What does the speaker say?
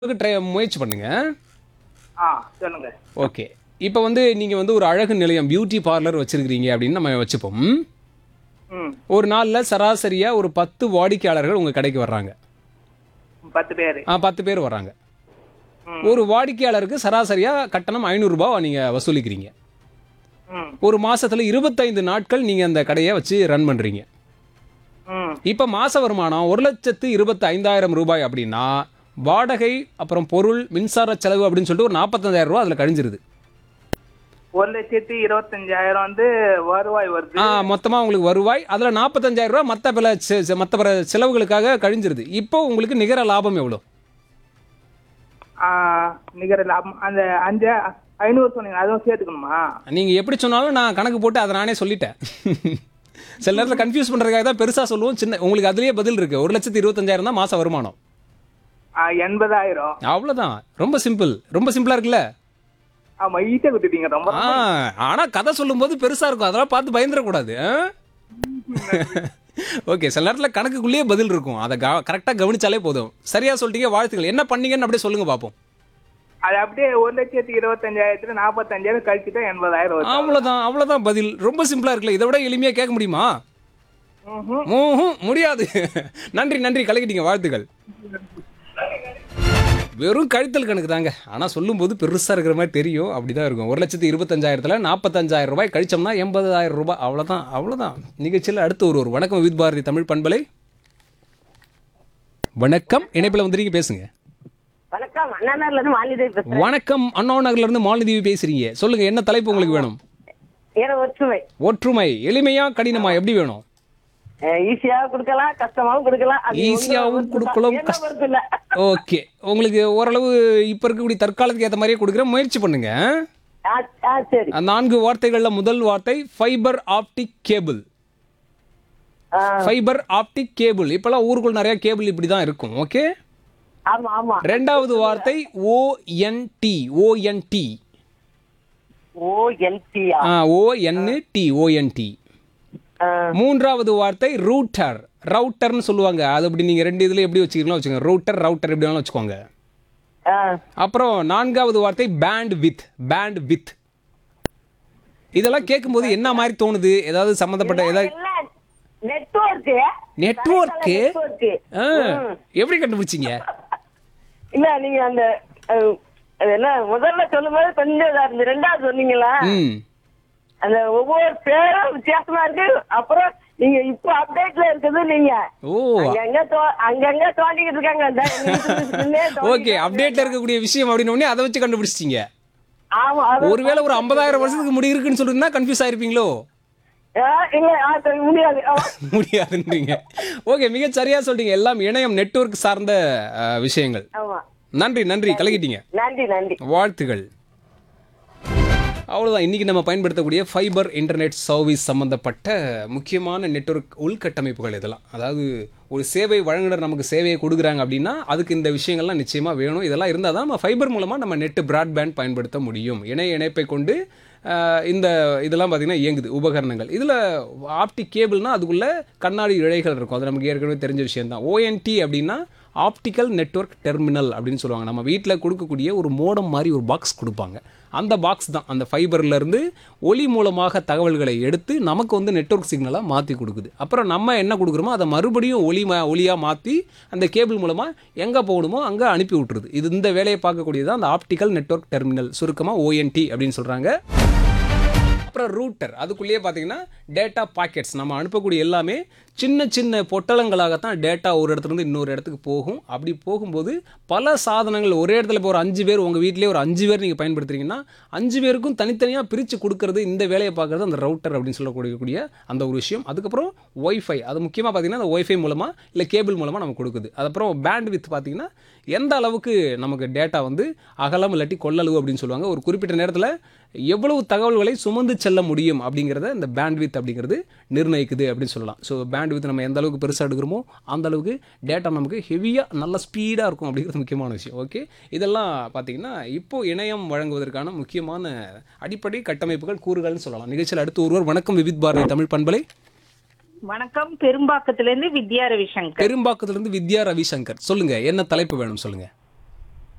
Try முயற்சி பண்ணுங்க ஆ சொல்லுங்க ஓகே இப்போ வந்து நீங்கள் வந்து ஒரு அழகு நிலையம் பியூட்டி பார்லர் வச்சிருக்கிறீங்க அப்படின்னு நம்ம வச்சுப்போம் ம் ஒரு நாளில் சராசரியாக ஒரு பத்து வாடிக்கையாளர்கள் உங்கள் கடைக்கு வர்றாங்க பத்து பேர் ஆ பத்து பேர் வர்றாங்க ம். ஒரு வாடிக்கையாளருக்கு சராசரியாக கட்டணம் ஐநூறுரூபா நீங்கள் வசூலிக்கிறீங்க ம் ஒரு மாசத்துல இருபத்தைந்து நாட்கள் நீங்கள் அந்த கடையை வச்சு ரன் பண்ணுறீங்க ம் இப்போ மாச வருமானம் ஒரு லட்சத்து இருபத்தி ஐந்தாயிரம் ரூபாய் அப்படின்னா வாடகை அப்புறம் பொருள் மின்சார செலவு அப்படின்னு சொல்லிட்டு ஒரு நாற்பத்தஞ்சாயிரம் ரூபா அதில் கழிஞ்சிருது ஒரு லட்சத்தி இருபத்தஞ்சாயிரம் வந்து வருவாய் வருது ஆ மொத்தமாக உங்களுக்கு வருவாய் அதில் நாற்பத்தஞ்சாயிரம் ரூபா மற்ற பிற செ- செ- மற்ற பிற செலவுகளுக்காக கழிஞ்சிருது இப்போ உங்களுக்கு நிகர லாபம் எவ்வளோ ஆ, நிகர லாபம் அந்த அஞ்சு ஐநூறு சொன்னீங்க அதுவும் சேர்த்துக்கணுமா நீங்கள் எப்படி சொன்னாலும் நான் கணக்கு போட்டு அதை நானே சொல்லிட்டேன் சில நேரத்தில் கன்ஃபியூஸ் பண்ணுறதுக்காக தான் பெருசாக சொல்லுவோம் சின்ன உங்களுக்கு அதுலேயே பதில் இருக்குது ஒரு லட்சத்து இருபத்தஞ்சாயிரம் தான் மாதம் வருமானம் ஆ, எண்பதாயிரம் அவ்வளோதான் ரொம்ப சிம்பிள் ரொம்ப சிம்பிளாக இருக்குல்ல ஆமா ஈஸியா விட்டுட்டீங்க ரொம்ப ஆ ஆனால் கதை சொல்லும்போது பெருசாக இருக்கும் அதெல்லாம் பார்த்து பயந்துடக்கூடாது ஓகே சில நேரத்தில் கணக்குக்குள்ளேயே பதில் இருக்கும் அதை கரெக்டாக கவனிச்சாலே போதும் சரியா சொல்லிட்டீங்க வாழ்த்துக்கள் என்ன பண்ணீங்கன்னு அப்படியே சொல்லுங்க பார்ப்போம் அது அப்படியே ஒரு லட்சத்தி இருபத்தஞ்சாயிரத்துல நாற்பத்தஞ்சாயிரம் கழிச்சுட்டா எண்பதாயிரம் வருது அவ்வளோதான் அவ்வளோதான் பதில் ரொம்ப சிம்பிளாக இருக்குல்ல இதை விட எளிமையாக கேட்க முடியுமா ம்ஹும். ம்ஹும், முடியாது நன்றி நன்றி கலக்கிட்டீங்க வாழ்த்துக்கள் வெறும் கழித்தல் கணக்கு தாங்க ஆனால் சொல்லும்போது பெருசாக இருக்கிற மாதிரி தெரியும் அப்படி தான் இருக்கும் ஒரு லட்சத்தி இருபத்தஞ்சாயிரத்தில் நாற்பத்தஞ்சாயிரம் ரூபாய் கழிச்சோம்னா எண்பதாயிரம் ரூபாய் அவ்வளோதான் அவ்வளோதான் நிகழ்ச்சியில் அடுத்து ஒரு ஒரு வணக்கம் வித் பாரதி தமிழ் பண்பலை வணக்கம் இணைப்பில் வந்துருக்கீங்க பேசுங்க வணக்கம் அண்ணாநகர்ல இருந்து மாலிதேவி பேசுறேன் வணக்கம் அண்ணா நகர்லேருந்து மாலதீவி பேசுறீங்க சொல்லுங்க என்ன தலைப்பு உங்களுக்கு வேணும் ஏன்னா ஒற்றுமை ஒற்றுமை எளிமையா கடினமா எப்படி வேணும் ஈஸியாவும் கொடுக்கலாம் கஷ்டமாவும் கொடுக்கலாம் அது ஈஸியாவும் ஒண்ணும் கொடுக்கலாம், என்ன கஷ்ட- பொறுத்து இல்ல ஓகே உங்களுக்கு ஓரளவு இப்போ இருக்கக்கூடிய தற்காலத்துக்கு ஏற்ற மாதிரியே கொடுக்குற முயற்சி பண்ணுங்க ஆ, ஆ, சரி அந்த நான்கு வார்த்தைகளில் முதல் வார்த்தை ஃபைபர் ஆப்டிக் கேபிள் ஆ, ஃபைபர் ஆப்டிக் கேபிள் இப்போல்லாம் ஊருக்குள்ள நிறைய கேபிள் இப்படி தான் இருக்கும் ஓகே ஆமா ஆமா ரெண்டாவது வார்த்தை ஓஎன்டி ஓஎன்டி ஓ எல்பியா ஓஎன்டி ஓஎன்டி மூன்றாவது வார்த்தை ரூட்டர் ரவுட்டர்னு சொல்லுவாங்க அது அப்படி நீங்கள் ரெண்டு இதில் எப்படி வச்சுக்கிறீங்களோ வச்சுக்கோங்க ரூட்டர் ரவுட்டர் எப்படி வேணாலும் வச்சுக்கோங்க அப்புறம் நான்காவது வார்த்தை பேண்ட் வித் பேண்ட் வித் இதெல்லாம் கேட்கும்போது என்ன மாதிரி தோணுது ஏதாவது சம்மந்தப்பட்ட ஏதாவது நெட்வொர்க் நெட்வொர்க்கு நெட்வொர்க் எப்படி கண்டுபிடிச்சிங்க இல்ல நீங்க அந்த அஹ், அது என்ன முதல்ல சொல்லும்போது கொஞ்சம் இதா இருந்து ரெண்டாவது சொன்னீங்களா ம் அந்த ஒவ்வொரு பேரும் வித்தியாசமா இருக்கு அப்புறம் நீங்க இப்ப அப்டேட்ல இருக்குது நீங்க ஓ அங்கங்க தோ- அங்கங்க தோண்டிக்கிட்டு இருக்காங்க இந்த நிமிஷத்துக்குள்ளே தோண்டிக்கிட்டு ஓகே அப்டேட்ல இருக்கக்கூடிய விஷயம் அப்படின்னு உடனே அதை வச்சு கண்டுபிடிச்சிட்டீங்க ஆமா அது- ஒருவேளை ஒரு ஐம்பதாயிரம் வருஷத்துக்கு முடி இருக்குன்னு சொல்லிருந்தா கன்ஃபியூஸ் ஆயிருப்பீங்களோ ஆ, இல்ல ஆ, சரி, முடியாது ஆமா. முடியாதுன்றீங்க ஓகே மிக சரியா சொல்றீங்க எல்லாம் இணையம் நெட்வொர்க் சார்ந்த அஹ், விஷயங்கள் ஆமா நன்றி நன்றி கலக்கிட்டீங்க நன்றி நன்றி வாழ்த்துகள் அவ்வளோதான் இன்றைக்கி நம்ம பயன்படுத்தக்கூடிய ஃபைபர் இன்டர்நெட் சர்வீஸ் சம்மந்தப்பட்ட முக்கியமான நெட்வொர்க் உள்கட்டமைப்புகள் இதெல்லாம் அதாவது ஒரு சேவை வழங்குனர் நமக்கு சேவையை கொடுக்குறாங்க அப்படின்னா அதுக்கு இந்த விஷயங்கள்லாம் நிச்சயமாக வேணும் இதெல்லாம் இருந்தால் தான் நம்ம ஃபைபர் மூலமாக நம்ம நெட்டு பிராட்பேண்ட் பயன்படுத்த முடியும் இணைய இணைப்பை கொண்டு ஆஹ், இந்த இதெல்லாம் பார்த்திங்கன்னா இயங்குது உபகரணங்கள் இதில் ஆப்டிக் கேபிள்னா அதுக்குள்ளே கண்ணாடி இழைகள் இருக்கும் அது நமக்கு ஏற்கனவே தெரிஞ்ச விஷயம் தான் ஓஎன்டி அப்படின்னா ஆப்டிக்கல் நெட்வொர்க் டெர்மினல் அப்படின்னு சொல்லுவாங்க நம்ம வீட்டில் கொடுக்கக்கூடிய ஒரு மோடம் மாதிரி ஒரு பாக்ஸ் கொடுப்பாங்க அந்த பாக்ஸ் தான் அந்த ஃபைபர்ல இருந்து ஒளி மூலமாக தகவல்களை எடுத்து நமக்கு வந்து நெட்வொர்க் சிக்னலாக மாற்றி கொடுக்குது அப்புறம் நம்ம என்ன கொடுக்குறோமோ அதை மறுபடியும் ஒளி மா ஒளியாக மாற்றி அந்த கேபிள் மூலமாக எங்கே போகணுமோ அங்கே அனுப்பி விட்டுருது இது இந்த வேலையை பார்க்கக்கூடியது அந்த ஆப்டிக்கல் நெட்வொர்க் டெர்மினல் சுருக்கமாக ஓஎன்டி அப்படின்னு சொல்கிறாங்க அப்புறம் ரூட்டர் அதுக்குள்ளேயே பார்த்தீங்கன்னா டேட்டா பாக்கெட்ஸ் நம்ம அனுப்பக்கூடிய எல்லாமே சின்ன சின்ன பொட்டலங்களாகத்தான் டேட்டா ஒரு இடத்துலேருந்து இன்னொரு இடத்துக்கு போகும் அப்படி போகும்போது பல சாதனங்கள் ஒரே இடத்துல இப்போ ஒரு அஞ்சு பேர் உங்கள் வீட்டிலே ஒரு அஞ்சு பேர் நீங்கள் பயன்படுத்துறீங்கன்னா அஞ்சு பேருக்கும் தனித்தனியாக பிரித்து கொடுக்கறது இந்த வேலையை பார்க்குறது அந்த ரவுட்டர் அப்படின்னு சொல்லக்கூடிய அந்த ஒரு விஷயம் அதுக்கப்புறம் ஒய்ஃபை அது முக்கியமாக பார்த்தீங்கன்னா அந்த ஒய்ஃபை மூலமாக இல்லை கேபிள் மூலமாக நமக்கு கொடுக்குது அதுக்கப்புறம் பேண்ட் வித் பார்த்தீங்கன்னா எந்த அளவுக்கு நமக்கு டேட்டா வந்து அகலம் இல்லாட்டி கொள்ளளவு அப்படின்னு சொல்லுவாங்க ஒரு குறிப்பிட்ட நேரத்தில் எவ்வளவு தகவல்களை சுமந்து செல்ல முடியும் அப்படிங்கிறத இந்த பேண்ட்வித் அப்படிங்கிறது நிர்ணயிக்குது அப்படின்னு சொல்லலாம் ஸோ பேண்ட்வித் நம்ம எந்த அளவுக்கு பெருசாக எடுக்கிறோமோ அந்த அளவுக்கு டேட்டா நமக்கு ஹெவியாக நல்ல ஸ்பீடாக இருக்கும் அப்படிங்கிறது முக்கியமான விஷயம் ஓகே இதெல்லாம் பார்த்தீங்கன்னா இப்போ இணையம் வழங்குவதற்கான முக்கியமான அடிப்படை கட்டமைப்புகள் கூறுகள்னு சொல்லலாம் நிகழ்ச்சியில் அடுத்து ஒருவர் வணக்கம் விவித் பாரதி தமிழ் பண்பலை வணக்கம் பெரும்பாக்கத்துல இருந்து வித்யா ரவிசங்கர் பெரும்பாக்கத்திலிருந்து வித்யா ரவிசங்கர் சொல்லுங்க என்ன தலைப்பு வேணும் சொல்லுங்க